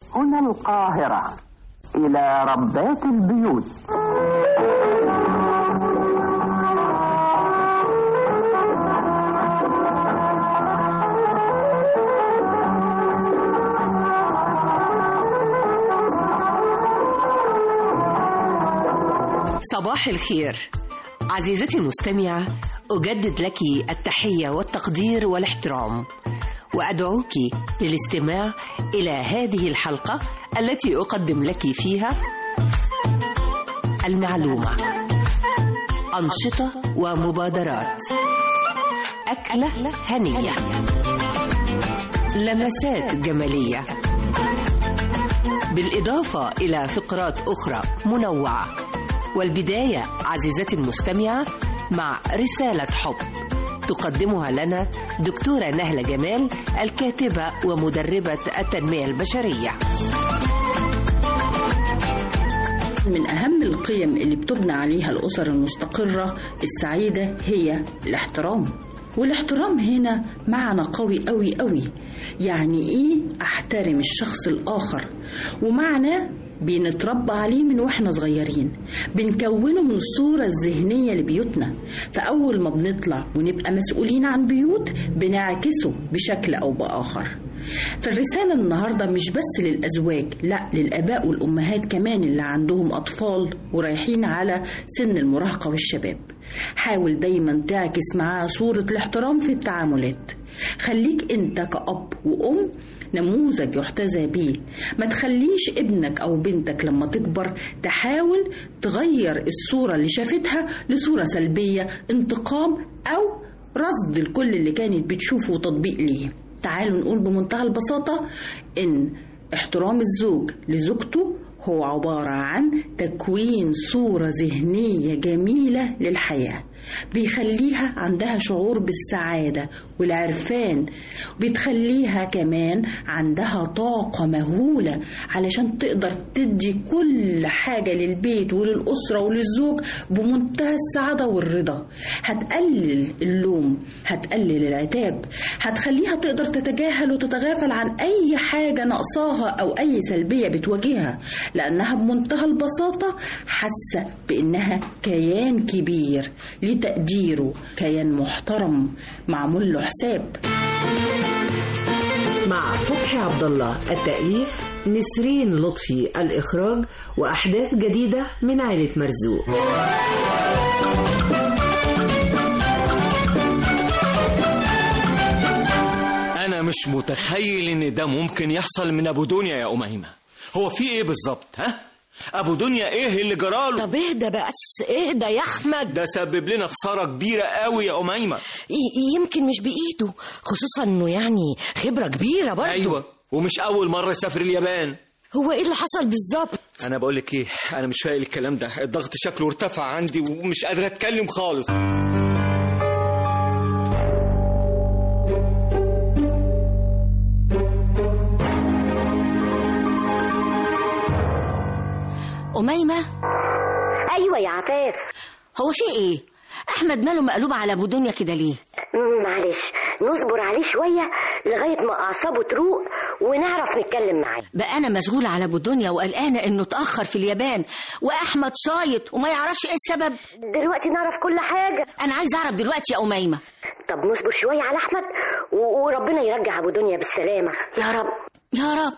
هنا القاهرة إلى ربات البيوت صباح الخير عزيزتي المستمعة أجدد لك التحية والتقدير والاحترام وأدعوك للاستماع إلى هذه الحلقة التي أقدم لك فيها المعلومة أنشطة ومبادرات أكلة هنية لمسات جمالية بالإضافة إلى فقرات أخرى منوعة والبداية عزيزتي المستمعة مع رسالة حب تقدمها لنا دكتورة نهلة جمال الكاتبة ومدربة التنمية البشرية من أهم القيم اللي بتبنى عليها الأسر المستقرة السعيدة هي الاحترام والاحترام هنا معنى قوي قوي قوي يعني إيه أحترم الشخص الآخر ومعنى بنتربى عليه من واحنا صغيرين بنكونه من الصورة الذهنية لبيوتنا فأول ما بنطلع ونبقى مسؤولين عن بيوت بنعكسه بشكل أو بآخر فالرسالة النهاردة مش بس للأزواج لا للآباء والأمهات كمان اللي عندهم أطفال ورايحين على سن المراهقة والشباب حاول دايما تعكس معاه صورة الاحترام في التعاملات خليك انت كأب وأم نموذج يحتذى بيه ما تخليش ابنك أو بنتك لما تكبر تحاول تغير الصورة اللي شافتها لصورة سلبية انتقام أو رصد الكل اللي كانت بتشوفه وتطبيق ليه تعالوا نقول بمنتهى البساطة إن احترام الزوج لزوجته هو عبارة عن تكوين صورة ذهنية جميلة للحياة بيخليها عندها شعور بالسعادة والعرفان بتخليها كمان عندها طاقة مهولة علشان تقدر تدي كل حاجة للبيت وللأسرة وللزوج بمنتهى السعادة والرضا هتقلل اللوم هتقلل العتاب هتخليها تقدر تتجاهل وتتغافل عن أي حاجة ناقصاها أو أي سلبية بتواجهها لأنها بمنتهى البساطة حاسة بإنها كيان كبير ليه تقديره كيان محترم معمول له حساب مع فتحي عبد الله التأليف نسرين لطفي الإخراج وأحداث جديدة من عائلة مرزوق أنا مش متخيل إن ده ممكن يحصل من أبو دنيا يا أميمة هو في إيه بالظبط ها؟ أبو دنيا إيه اللي جراله؟ طب اهدى بس اهدى يا احمد ده سبب لنا خسارة كبيرة قوي يا أميمة ي- يمكن مش بايده خصوصا انه يعني خبره كبيره برضه أيوة ومش أول مرة يسافر اليابان هو ايه اللي حصل بالظبط أنا بقول لك إيه أنا مش فايق الكلام ده الضغط شكله ارتفع عندي ومش قادر أتكلم خالص أميمة ايوه يا عفاف هو في ايه احمد ماله مقلوب على ابو دنيا كده ليه مم، معلش نصبر عليه شويه لغايه ما اعصابه تروق ونعرف نتكلم معاه بقى انا مشغوله على ابو دنيا وقلقانه انه اتاخر في اليابان واحمد شايط وما يعرفش ايه السبب دلوقتي نعرف كل حاجه انا عايز اعرف دلوقتي يا أميمة طب نصبر شويه على احمد و- وربنا يرجع ابو دنيا بالسلامه يا رب يا رب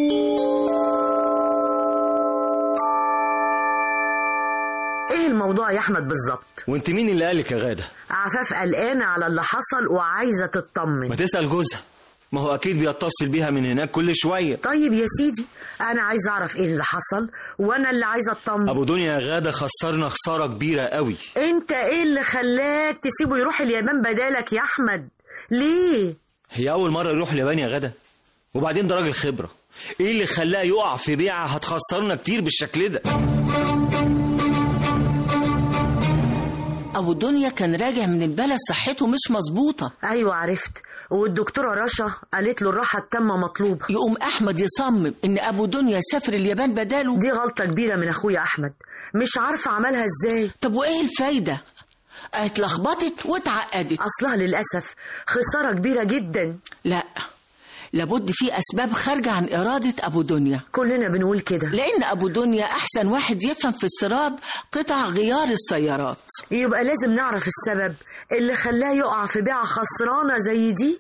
ايه الموضوع يا احمد بالظبط وأنت مين اللي قالك يا غادة؟ عفاف قلقانه على اللي حصل وعايزه تطمن ما تسأل جوزها ما هو أكيد بيتصل بيها من هناك كل شوية طيب يا سيدي انا عايزه اعرف ايه اللي حصل وانا اللي عايزه اطمن أبو دنيا يا غادة خسرنا خسارة كبيرة قوي انت ايه اللي خلاك تسيبه يروح اليابان بدالك يا احمد ليه هي أول مرة يروح اليابان يا غادة وبعدين ده راجل خبرة إيه اللي خلاه يقع في بيعة هتخسرنا كتير بالشكل ده أبو دنيا كان راجع من البلد صحته مش مظبوطة ايوه عرفت والدكتوره رشا قالت له الراحه التامه مطلوبه يقوم أحمد يصمم إن أبو دنيا يسافر اليابان بداله دي غلطه كبيره من اخويا احمد مش عارفه عملها ازاي طب وإيه الفايدة؟ اتلخبطت واتعقدت اصلها للاسف خساره كبيره جدا لا لابد في أسباب خارجة عن إرادة أبو دنيا كلنا بنقول كده لأن أبو دنيا أحسن واحد يفهم في استيراد قطع غيار السيارات يبقى لازم نعرف السبب اللي خلاه يقع في بيعة خسرانة زي دي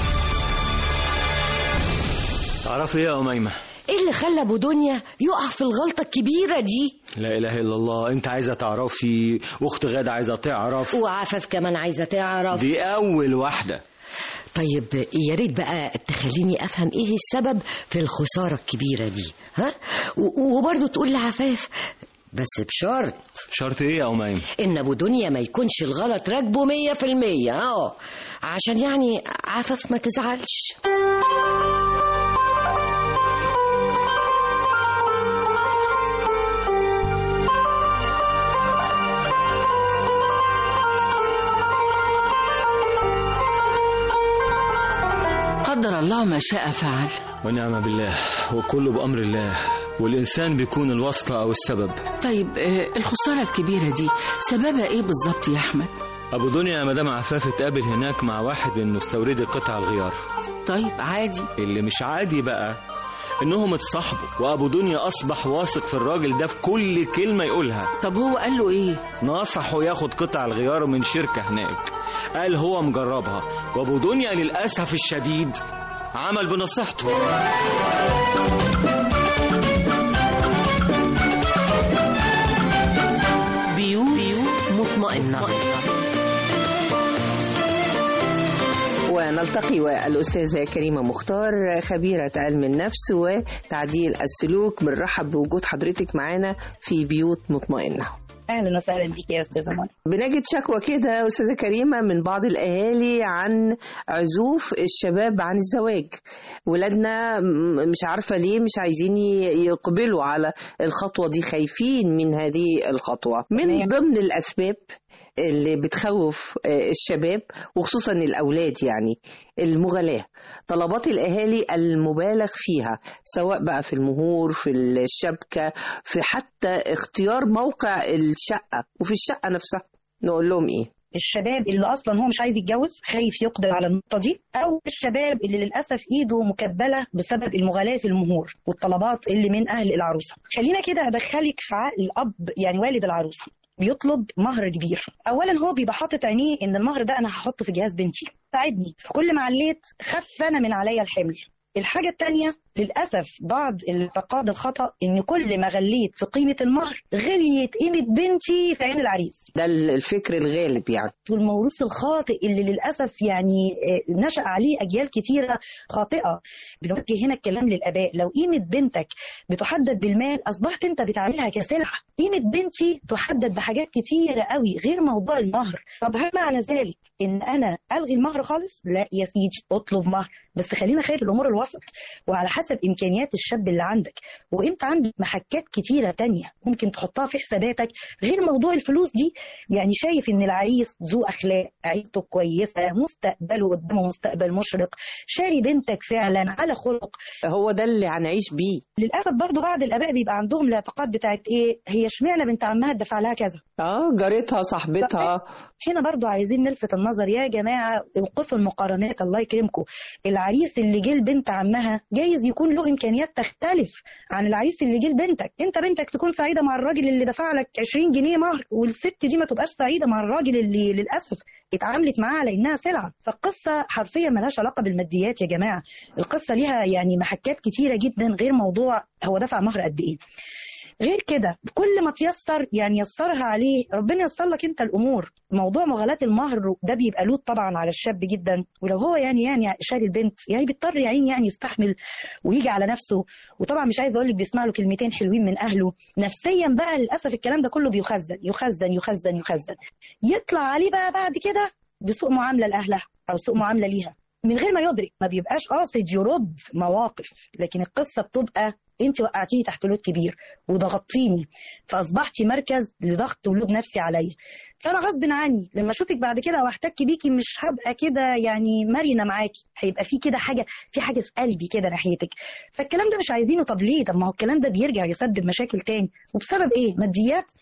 تعرفي ايه يا أميمة ايه اللي خلى ابو دنيا يقع في الغلطه الكبيره دي لا إله إلا الله أنت عايزة تعرفي وأخت غادة عايزة تعرف وعفاف كمان عايزه تعرف دي أول واحدة طيب يا ريت بقى تخليني افهم ايه السبب في الخساره الكبيره دي ها و- وبرضه تقول لعفاف بس بشرط شرط ايه يا أميمة ان ابو دنيا ما يكونش الغلط راكبه مية في المية اه عشان يعني عفاف ما تزعلش قدر الله ما شاء فعل ونعم بالله وكله بأمر الله والإنسان بيكون الواسطة أو السبب طيب آه، الخسارة الكبيرة دي سببها إيه بالظبط يا أحمد أبو دنيا يا مدام عفاف اتقابل هناك مع واحد من مستوردي قطع الغيار طيب عادي اللي مش عادي بقى إنهم اتصاحبوا وأبو دنيا أصبح واثق في الراجل ده في كل كلمة يقولها طب هو قال له إيه نصحه ياخد قطع الغيار من شركة هناك قال هو مجربها وأبو دنيا للأسف الشديد عمل بنصيحته بيوت مطمئنة ونلتقي والأستاذة كريمة مختار خبيرة علم النفس وتعديل السلوك بنرحب بوجود حضرتك معانا في بيوت مطمئنة اهلا وسهلا بيك يا استاذه منى بنجد شكوى كده أستاذة كريمة من بعض الأهالي عن عزوف الشباب عن الزواج ولادنا م- مش عارفة ليه مش عايزين ي- يقبلوا على الخطوة دي خايفين من هذه الخطوة من تمام. ضمن الأسباب اللي بتخوف آه، الشباب وخصوصا الأولاد يعني المغالاة طلبات الأهالي المبالغ فيها سواء بقى في المهور في الشبكة في حتى اختيار موقع الشقة وفي الشقة نفسها نقول لهم إيه الشباب اللي اصلا هو مش عايز يتجوز خايف يقدر على النقطه دي او الشباب اللي للاسف ايده مكبله بسبب المغالاه في المهور والطلبات اللي من اهل العروسه خلينا كده ادخلك في عقل الاب يعني والد العروسه بيطلب مهر كبير اولا هو بيبقى حاطط عينيه ان المهر ده انا هحطه في جهاز بنتي ساعدني فكل ما عليت خف انا من عليا الحمل الحاجة التانية للأسف بعض الاعتقاد الخطأ إن كل ما غليت في قيمة المهر غليت قيمة بنتي في عين العريس ده الفكر الغالب يعني والموروث الخاطئ اللي للأسف يعني آه، نشأ عليه أجيال كتيرة خاطئة بنوجه هنا الكلام للآباء لو قيمة بنتك بتحدد بالمال أصبحت أنت بتعاملها كسلعة قيمة بنتي تحدد بحاجات كتيرة قوي غير موضوع المهر طب هل معنى ذلك إن أنا ألغي المهر خالص لا يا سيدي اطلب مهر بس خلينا خير الأمور الوسط وعلى حسب إمكانيات الشاب اللي عندك وأنت عندك محكات كتيرة تانية ممكن تحطها في حساباتك غير موضوع الفلوس دي يعني شايف ان العريس ذو اخلاق عيلته كويسه مستقبله قدامه مستقبل مشرق شاري بنتك فعلا على خلق هو ده اللي هنعيش بيه للاسف برضو بعض الاباء بيبقى عندهم الاعتقاد بتاعت ايه هي اشمعنى بنت عمها تدفع لها كذا اه جارتها صاحبتها هنا برضو عايزين نلفت النظر يا جماعة اوقفوا المقارنات الله يكرمكم العريس اللي جه لبنت عمها جايز يكون له إمكانيات تختلف عن العريس اللي جه لبنتك انت بنتك تكون سعيدة مع الراجل اللي دفع لك 20 جنيه مهر والست دي ما تبقاش سعيدة مع الراجل اللي للأسف اتعاملت معاه على انها سلعه فالقصه حرفيا ملهاش علاقه بالماديات يا جماعه القصه ليها يعني محكات كتيره جدا غير موضوع هو دفع مهر قد ايه غير كده كل ما تيسر يعني يسرها عليه ربنا ييسر لك انت الامور موضوع مغالاة المهر ده بيبقى لود طبعا على الشاب جدا ولو هو يعني يعني شاري البنت يعني بيضطر يا عيني يعني يستحمل ويجي على نفسه وطبعا مش عايز اقول لك بيسمع له كلمتين حلوين من اهله نفسيا بقى للاسف الكلام ده كله بيخزن يخزن يخزن يخزن يطلع عليه بقى بعد كده بسوء معامله لاهلها او سوء معامله ليها من غير ما يدرك ما بيبقاش قاصد يرد مواقف لكن القصه بتبقى انت وقعتيني تحت لود كبير وضغطتيني فاصبحتي مركز لضغط ولود نفسي عليا فانا غصب عني لما اشوفك بعد كده واحتك بيكي مش هبقى كده يعني مرنه معاكي هيبقى في كده حاجه في حاجه في قلبي كده ناحيتك فالكلام ده مش عايزينه طب ليه طب ما هو الكلام ده بيرجع يسبب مشاكل تاني وبسبب ايه ماديات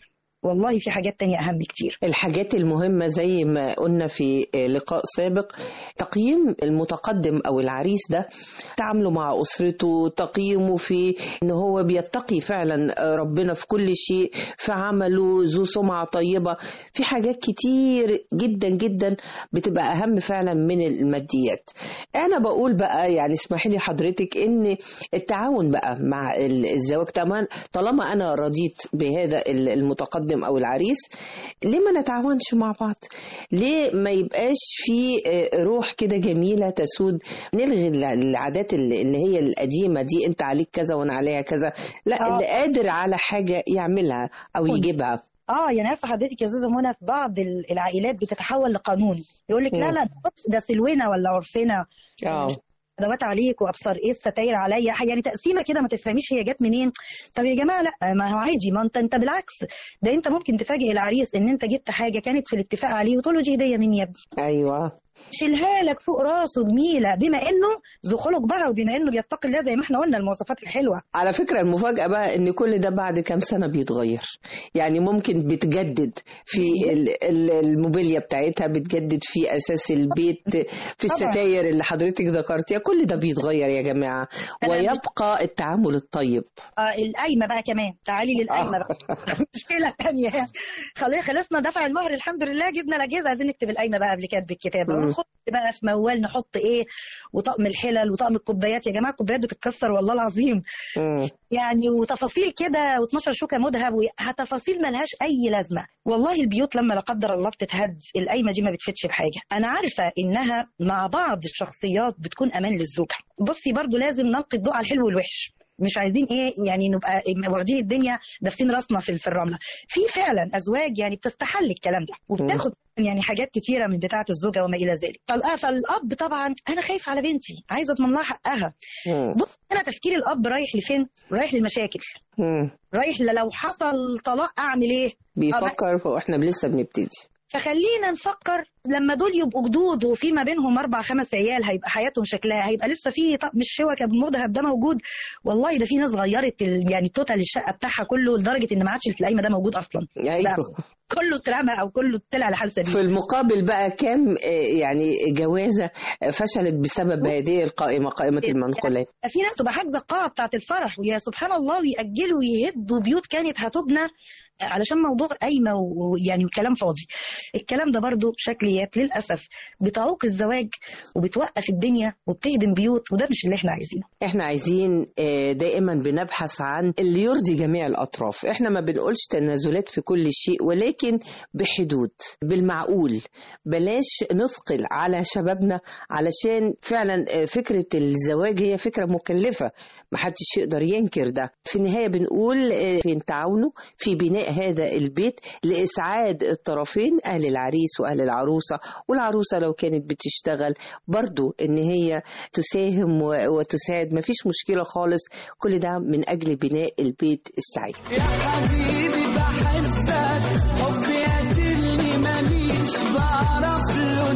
والله في حاجات تانية اهم كتير الحاجات المهمة زي ما قلنا في لقاء سابق تقييم المتقدم أو العريس ده تعامله مع أسرته تقييمه في إن هو بيتقي فعلا ربنا في كل شيء في عمله ذو سمعة طيبة في حاجات كتير جدا جدا بتبقى أهم فعلا من الماديات أنا بقول بقى يعني اسمحي لي حضرتك إن التعاون بقى مع الزواج طبعا طالما أنا رضيت بهذا المتقدم أو العريس ليه ما نتعاونش مع بعض ليه ما يبقاش في روح كده جميلة تسود نلغي العادات اللي اللي هي القديمة دي انت عليك كذا وانا عليها كذا لا آه. اللي قادر على حاجة يعملها او يجيبها اه يعني عارفه حضرتك يا استاذه منى في بعض ال- العائلات بتتحول لقانون يقول لك لا مم. لا ده بص، ده سلونا ولا عرفنا اه ادوات عليك وابصر ايه الستاير عليا يعني تقسيمه كده ما تفهميش هي جت منين طب يا جماعه لا ما هو عادي ما انت انت بالعكس ده انت ممكن تفاجئ العريس ان انت جبت حاجه كانت في الاتفاق عليه وتقول له دي هديه مني يا ابني ايوه شيلها لك فوق راسه جميله بما انه ذو خلق بقى وبما انه بيتقي الله زي ما احنا قلنا المواصفات الحلوه على فكرة المفاجأة بقى ان كل ده بعد كام سنة بيتغير يعني ممكن بتجدد في ال- ال- الموبيليا بتاعتها بتجدد في اساس البيت في طبعاً. الستاير اللي حضرتك ذكرتيها كل ده بيتغير يا جماعة أنا مش- ويبقى التعامل الطيب آه القايمه بقى كمان تعالي للقايمه بقى مشكله ثانيه خلاص خلصنا دفع المهر الحمد لله جبنا الاجهزه عايزين نكتب القايمه بقى قبل كده بالكتابه مم. ونخش بقى في موال نحط ايه وطقم الحلل وطقم الكوبايات يا جماعه الكوبايات بتتكسر والله العظيم مم. يعني وتفاصيل كده و12 شوكه مذهب وتفاصيل ملهاش اي لازمه والله البيوت لما لا قدر الله بتتهد القايمه دي ما بتفيدش بحاجه انا عارفه انها مع بعض الشخصيات بتكون امان للزوجه بصي برضو لازم نلقي الضوء على الحلو والوحش مش عايزين ايه يعني نبقى واخدين الدنيا دافسين راسنا في في الرمله في فعلا ازواج يعني بتستحل الكلام ده وبتاخد يعني حاجات كتيره من بتاعه الزوجه وما الى ذلك فالأ- فالاب طبعا انا خايف على بنتي عايزه اضمن لها حقها مم. بص انا تفكير الاب رايح لفين رايح للمشاكل مم. رايح ل- لو حصل طلاق اعمل ايه بيفكر واحنا لسه بنبتدي فخلينا نفكر لما دول يبقوا جدود وفي ما بينهم اربع خمس عيال هيبقى حياتهم شكلها هيبقى لسه في طقم الشوكه بالمذهب ده موجود والله ده في ناس غيرت ال- يعني توتال الشقه بتاعها كله لدرجه ان ما عادش في القايمه ده موجود اصلا ايوه لا، كله اترمى او كله طلع لحال في سبيل المقابل بقى كام آه، يعني جوازة فشلت بسبب هذه القائمة قائمة المنقولات في ناس تبقى حاجزه القاعه بتاعت الفرح ويا سبحان الله ويأجلوا ويهدوا بيوت كانت هتبنى علشان موضوع قايمه ويعني وكلام فاضي الكلام ده برضو شكليات للاسف بتعوق الزواج وبتوقف الدنيا وبتهدم بيوت وده مش اللي احنا عايزينه احنا عايزين آه، دائما بنبحث عن اللي يرضي جميع الاطراف احنا ما بنقولش تنازلات في كل شيء ولكن بحدود بالمعقول بلاش نثقل على شبابنا علشان فعلا آه، فكرة الزواج هي فكرة مكلفة محدش يقدر ينكر ده في النهاية بنقول آه، في تعاونوا في بناء هذا البيت لإسعاد الطرفين أهل العريس وأهل العروسة والعروسة لو كانت بتشتغل برضو إن هي تساهم و- وتساعد مفيش مشكلة خالص كل ده من أجل بناء البيت السعيد يا حبيبي بحبك حبي قاتلني ماليش بعرف له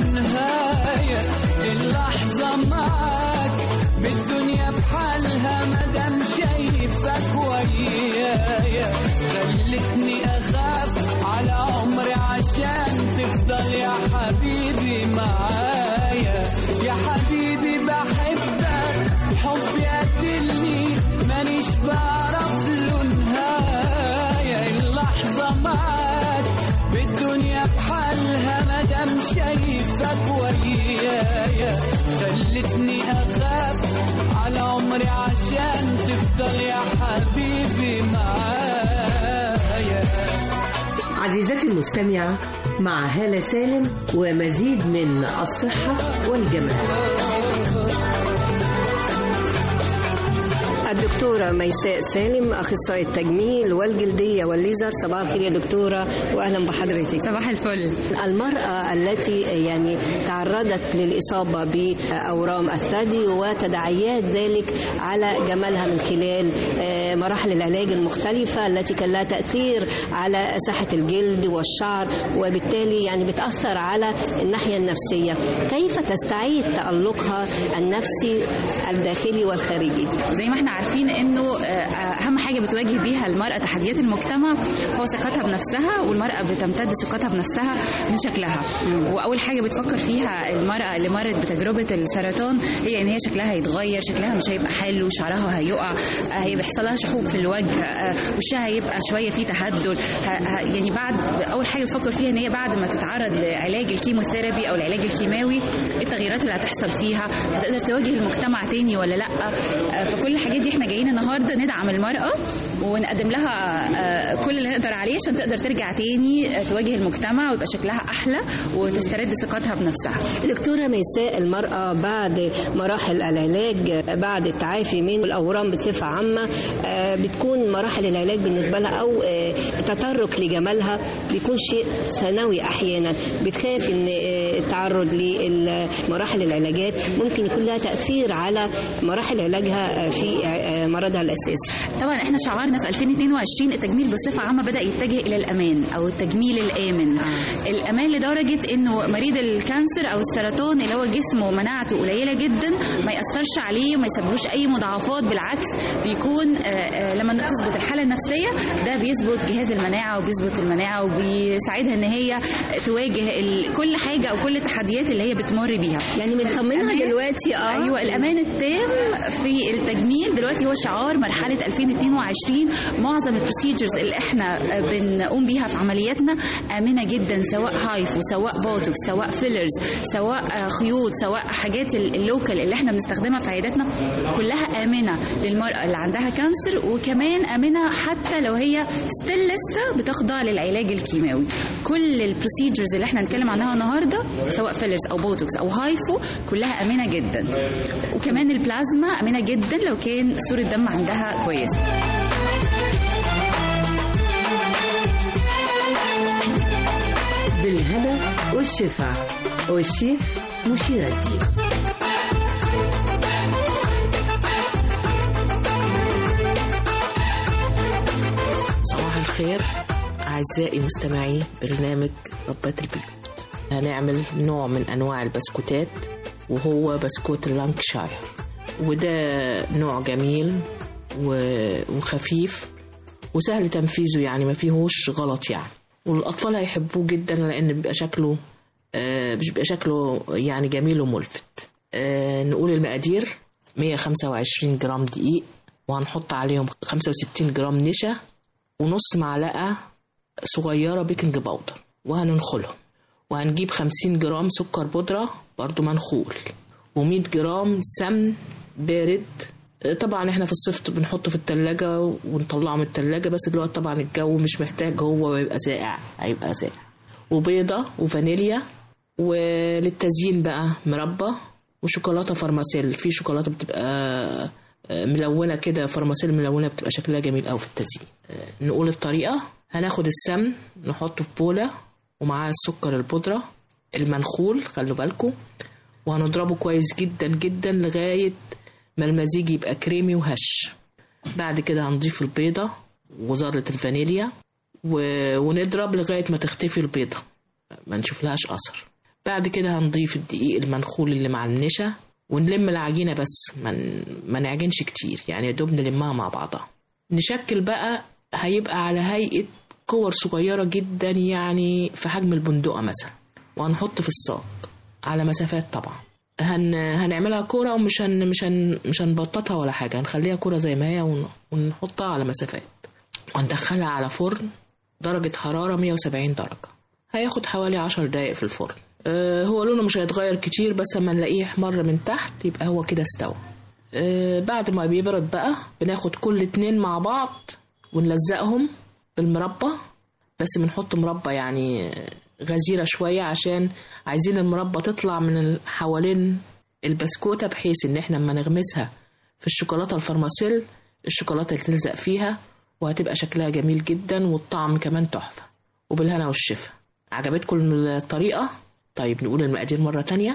نهاية اللحظة معاك بالدنيا بحالها مدام شايفك ويايا خلتني أخاف على عمري عشان تفضل يا حبيبي معايا يا حبيبي بحبك حبي قاتلني مانيش بعرف له نهاية اللحظة معاك بالدنيا بحالها مدام شايفك ويايا خلتني أخاف على عمري عشان تفضل يا حبيبي معايا عزيزتي المستمعة مع هالة سالم ومزيد من الصحة والجمال الدكتورة ميساء سالم أخصائية التجميل والجلدية والليزر صباح الخير يا دكتورة وأهلا بحضرتك صباح الفل المرأة التي يعني تعرضت للإصابة بأورام الثدي وتداعيات ذلك على جمالها من خلال آه، مراحل العلاج المختلفة التي كان لها تأثير على صحة الجلد والشعر وبالتالي يعني بتأثر على الناحية النفسية كيف تستعيد تألقها النفسي الداخلي والخارجي زي ما احنا عارفين انه آه، اهم حاجه تانية بتواجه بيها المرأة تحديات المجتمع هو ثقتها بنفسها والمرأة بتمتد ثقتها بنفسها من شكلها وأول حاجة بتفكر فيها المرأة اللي مرت بتجربة السرطان هي إن هي شكلها هيتغير شكلها مش هيبقى حلو شعرها هيقع آه، هيبقى يحصل لها شحوب في الوجه آه، وشها هيبقى شوية فيه تهدل ه- ه- يعني بعد أول حاجة بتفكر فيها إن هي بعد ما تتعرض لعلاج الكيموثيرابي أو العلاج الكيماوي إيه التغييرات اللي هتحصل فيها هتقدر تواجه المجتمع تاني ولا لا آه، فكل الحاجات دي احنا جايين النهارده ندعم المرأة ونقدم لها آه، كل اللي نقدر عليه عشان تقدر ترجع تاني آه، تواجه المجتمع ويبقى شكلها أحلى وتسترد ثقتها بنفسها دكتورة ميساء المرأة بعد مراحل العلاج آه، بعد التعافي من الأورام بصفة عامة آه، بتكون مراحل العلاج بالنسبة لها أو آه، التطرق لجمالها بيكون شيء ثانوي أحيانا بتخاف إن آه، التعرض لمراحل العلاجات ممكن يكون لها تأثير على مراحل علاجها آه، في آه، مرضها الأساسي طبعا احنا شعارنا في 2022 التجميل بصفه عامه بدا يتجه الى الامان او التجميل الامن آه. الامان لدرجه انه مريض الكانسر او السرطان اللي هو جسمه مناعته قليله جدا ما ياثرش عليه ما يسببوش اي مضاعفات بالعكس بيكون آه، آه، لما تظبط الحاله النفسيه ده بيظبط جهاز المناعه وبيظبط المناعه وبيساعدها ان هي تواجه ال- كل حاجه او كل التحديات اللي هي بتمر بيها يعني بنطمنها دلوقتي اه ايوه الامان التام في التجميل دلوقتي هو شعار مرحله 2022 معظم البروسيجرز اللي احنا بنقوم بيها في عملياتنا امنه جدا سواء هايفو سواء بوتوكس سواء فيلرز سواء آه، خيوط سواء حاجات ال- اللوكال اللي احنا بنستخدمها في عياداتنا كلها امنه للمراه اللي عندها كانسر وكمان امنه حتى لو هي ستيل لسه بتخضع للعلاج الكيماوي كل البروسيجرز اللي احنا هنتكلم عنها النهارده سواء فيلرز او بوتوكس او هايفو كلها امنه جدا وكمان البلازما امنه جدا لو كان صوره دم عندها كويسه بالهنا والشفا والشيف مشير الدين صباح الخير أعزائي مستمعي برنامج ربات البيوت هنعمل نوع من أنواع البسكوتات وهو بسكوت اللانكشاير وده نوع جميل و- وخفيف وسهل تنفيذه يعني ما فيهوش غلط يعني والأطفال هيحبوه جدا لأن بيبقى شكله آه، مش بيبقى شكله يعني جميل وملفت آه، نقول المقادير 125 جرام دقيق وهنحط عليهم 65 جرام نشا ونص معلقة صغيرة بيكنج باودر وهننخلهم وهنجيب 50 جرام سكر بودرة برضو منخول و100 جرام سمن بارد طبعا احنا في الصيف بنحطه في التلاجة ونطلعه من التلاجة بس دلوقتي طبعا الجو مش محتاج هو يبقى ساقع هيبقى ساقع وبيضة وفانيليا وللتزيين بقى مربى وشوكولاتة فرماسيل في شوكولاتة بتبقى آه، ملونة كده فرماسيل ملونة بتبقى شكلها جميل أوي في التزيين آه، نقول الطريقة هناخد السمن نحطه في بولة ومعاه السكر البودرة المنخول خلوا بالكم وهنضربه كويس جدا جدا لغاية ما المزيج يبقى كريمي وهش بعد كده هنضيف البيضة وذرة الفانيليا و... ونضرب لغاية ما تختفي البيضة ما نشوف لهاش أثر بعد كده هنضيف الدقيق المنخول اللي مع النشا ونلم العجينة بس ما من... ما نعجنش كتير يعني يا دوب نلمها مع بعضها نشكل بقى هيبقى على هيئة كور صغيرة جدا يعني في حجم البندقة مثلا وهنحط في الصاج على مسافات طبعا هن... هنعملها كورة ومش هن... مش هن... مش هنبططها ولا حاجة هنخليها كورة زي ما هي ون... ونحطها على مسافات وندخلها على فرن درجة حرارة 170 درجة هياخد حوالي 10 دقايق في الفرن أه هو لونه مش هيتغير كتير بس لما نلاقيه احمر من تحت يبقى هو كده استوى أه بعد ما بيبرد بقى بناخد كل اتنين مع بعض ونلزقهم بالمربى بس بنحط مربى يعني غزيرة شوية عشان عايزين المربى تطلع من ال- حوالين البسكوتة بحيث ان احنا لما نغمسها في الشوكولاتة الفرماسيل الشوكولاتة اللي تلزق فيها وهتبقى شكلها جميل جدا والطعم كمان تحفة وبالهنا والشفا عجبتكم الطريقة طيب نقول المقادير مرة تانية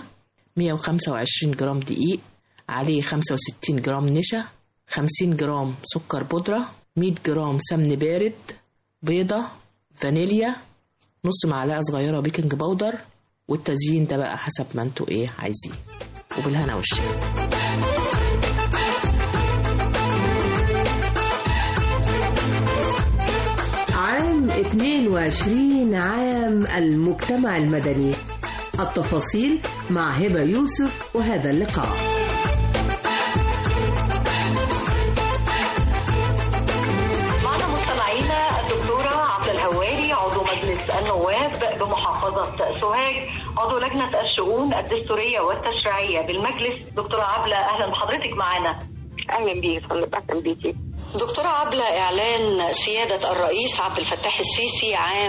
125 جرام دقيق عليه 65 جرام نشا 50 جرام سكر بودرة 100 جرام سمن بارد بيضة فانيليا نص معلقة صغيرة بيكنج باودر والتزيين ده بقى حسب ما انتوا ايه عايزين وبالهنا والشفا 22 عام المجتمع المدني التفاصيل مع هبة يوسف وهذا اللقاء معنا مستمعينا الدكتورة عبد الهواري عضو مجلس النواب بمحافظة سوهاج عضو لجنة الشؤون الدستورية والتشريعية بالمجلس دكتورة عبلة أهلا بحضرتك معنا أهلا بيك أهلا بيكي دكتورة عبلة إعلان سيادة الرئيس عبد الفتاح السيسي عام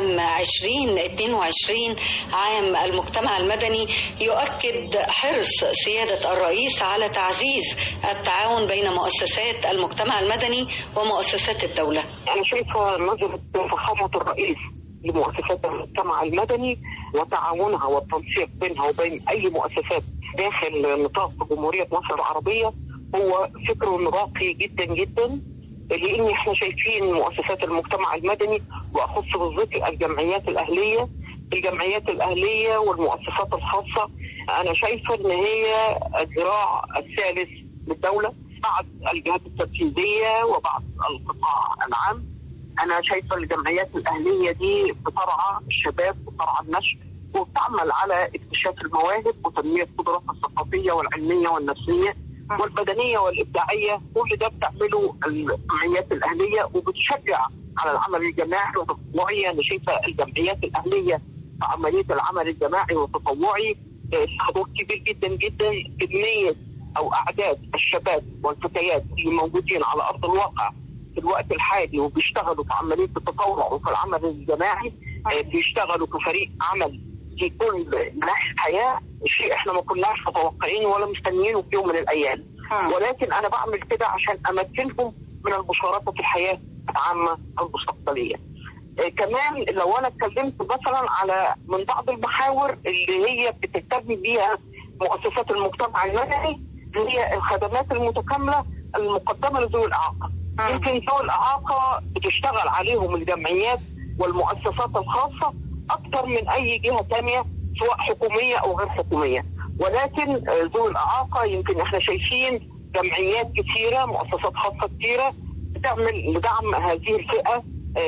2022 عام المجتمع المدني يؤكد حرص سيادة الرئيس على تعزيز التعاون بين مؤسسات المجتمع المدني ومؤسسات الدولة أنا شايفة نظرة فخامة الرئيس لمؤسسات المجتمع المدني وتعاونها والتنسيق بينها وبين أي مؤسسات داخل نطاق جمهورية مصر العربية هو فكر راقي جدا جدا لان احنا شايفين مؤسسات المجتمع المدني واخص بالذكر الجمعيات الاهليه الجمعيات الاهليه والمؤسسات الخاصه انا شايفه ان هي الذراع الثالث للدوله بعد الجهات التنفيذيه وبعد القطاع العام انا شايفه الجمعيات الاهليه دي بترعى الشباب بترعى النشء وبتعمل على اكتشاف المواهب وتنميه القدرات الثقافيه والعلميه والنفسيه والبدنيه والابداعيه كل ده بتعمله الجمعيات الاهليه وبتشجع على العمل الجماعي والتطوعي انا شايفه الجمعيات الاهليه في عمليه العمل الجماعي والتطوعي لها دور كبير جدا جدا كميه او اعداد الشباب والفتيات اللي موجودين على ارض الواقع في الوقت الحالي وبيشتغلوا في عمليه التطوع وفي العمل الجماعي بيشتغلوا كفريق عمل في كل ناحيه الحياه شيء احنا ما كناش متوقعينه ولا مستنيينه في يوم من الايام ولكن انا بعمل كده عشان امكنهم من المشاركه في الحياه العامه المستقبليه. آه كمان لو انا اتكلمت مثلا على من بعض المحاور اللي هي بتهتم بيها مؤسسات المجتمع المدني هي الخدمات المتكامله المقدمه لذوي الاعاقه. يمكن ذوي الاعاقه بتشتغل عليهم الجمعيات والمؤسسات الخاصه اكثر من اي جهه ثانيه سواء حكوميه او غير حكوميه ولكن ذوي الاعاقه يمكن احنا شايفين جمعيات كثيره مؤسسات خاصه كثيره بتعمل لدعم هذه الفئه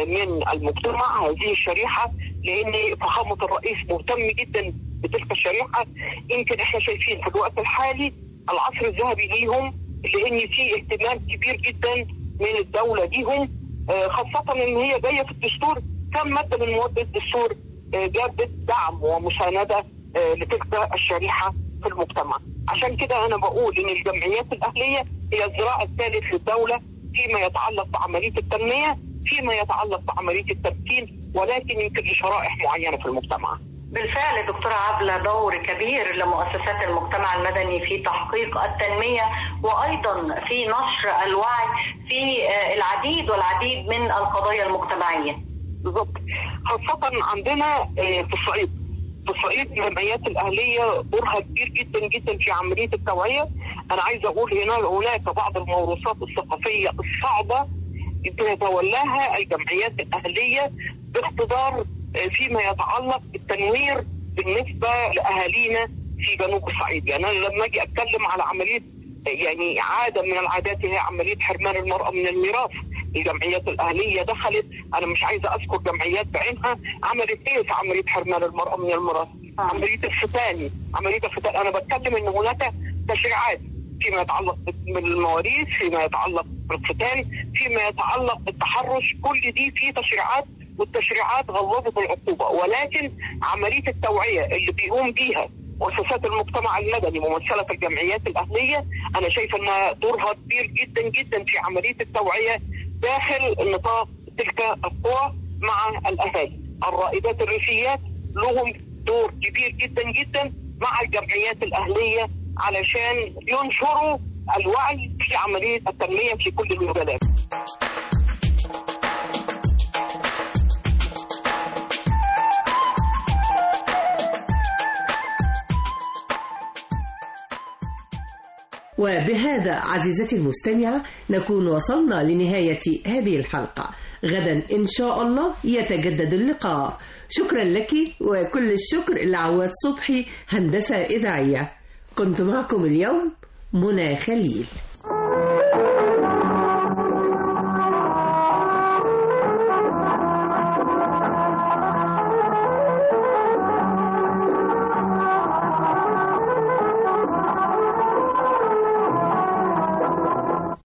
من المجتمع هذه الشريحه لان فخامه الرئيس مهتم جدا بتلك الشريحه يمكن احنا شايفين في الوقت الحالي العصر الذهبي ليهم لان في اهتمام كبير جدا من الدوله ليهم خاصه ان هي جايه في الدستور كم ماده من مواد الدستور جابت دعم ومسانده لتلك الشريحه في المجتمع عشان كده انا بقول ان الجمعيات الاهليه هي الذراع الثالث للدوله فيما يتعلق بعمليه التنميه فيما يتعلق بعمليه التمكين ولكن يمكن لشرائح معينه في المجتمع بالفعل دكتورة عبلة دور كبير لمؤسسات المجتمع المدني في تحقيق التنمية وأيضا في نشر الوعي في العديد والعديد من القضايا المجتمعية بالظبط خاصة عندنا في الصعيد في الصعيد الجمعيات الأهلية دورها كبير جدا جدا في عملية التوعية أنا عايز أقول هنا هناك بعض الموروثات الثقافية الصعبة تتولاها الجمعيات الأهلية باقتدار فيما يتعلق بالتنوير بالنسبة لأهالينا في جنوب الصعيد يعني أنا لما أجي أتكلم على عملية يعني عادة من العادات هي عملية حرمان المرأة من الميراث الجمعيات الأهلية دخلت أنا مش عايزة أذكر جمعيات بعينها عملت إيه في عملية حرمان المرأة من الميراث عملية الختان عملية الختان أنا بتكلم إن هناك تشريعات فيما يتعلق بالمواريث فيما يتعلق بالختان فيما يتعلق بالتحرش كل دي في تشريعات والتشريعات غلظت العقوبة ولكن عملية التوعية اللي بيقوم بيها مؤسسات المجتمع المدني ممثلة الجمعيات الأهلية أنا شايفة أن دورها كبير جدا جدا في عملية التوعية داخل نطاق تلك القوى مع الأهالي الرائدات الريفيات لهم دور كبير جدا جدا مع الجمعيات الأهلية علشان ينشروا الوعي في عملية التنمية في كل المجالات وبهذا عزيزتي المستمعة نكون وصلنا لنهاية هذه الحلقة غدا إن شاء الله يتجدد اللقاء شكرا لك وكل الشكر لعواد صبحي هندسة إذاعية كنت معكم اليوم منى خليل